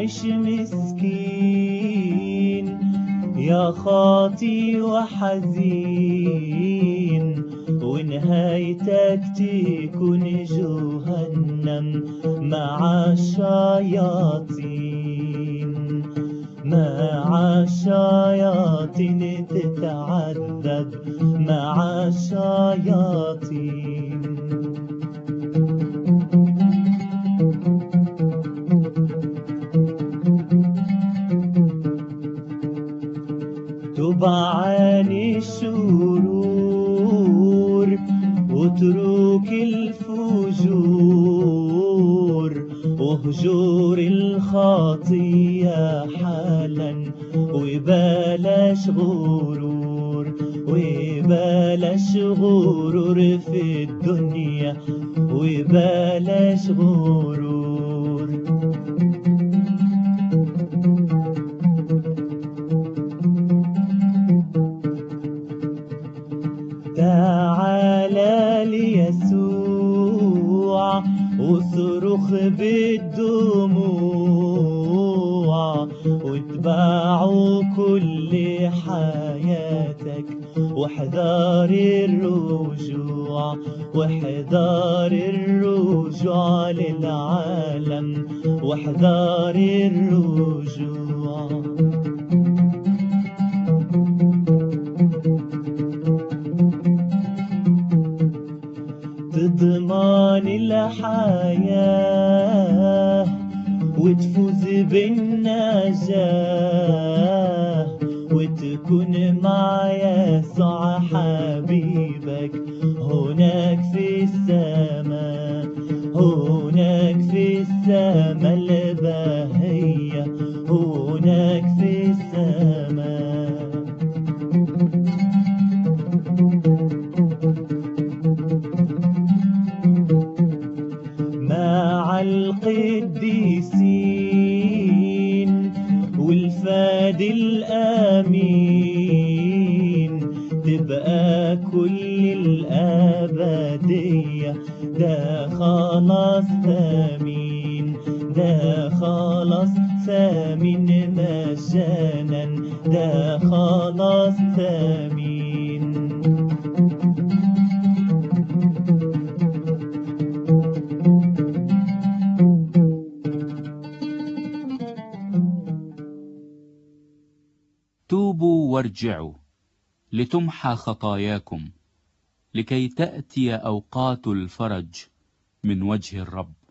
عايش مسكين يا خاطي وحزين ونهايتك تكون جهنم مع الشياطين مع الشياطين تتعذب مع الشياطين تب عن الشرور واترك الفجور واهجر الخطية حالا وبلاش غرور وبلاش غرور في الدنيا وبلاش غرور تعالى ليسوع واصرخ بالدموع واتبعوا كل حياتك واحذر الرجوع واحذر الرجوع للعالم واحذر الرجوع تضمن الحياة وتفوز بالنجاة وتكون مع يسوع حبيبك هناك في السماء هناك في السماء البهية هناك في السماء مع القديسين والفاد الأمين تبقى كل الأبدية ده خلاص ثمين ده خلاص ثمين مجانا ده خلاص ثمين توبوا وارجعوا لتمحى خطاياكم لكي تأتي أوقات الفرج من وجه الرب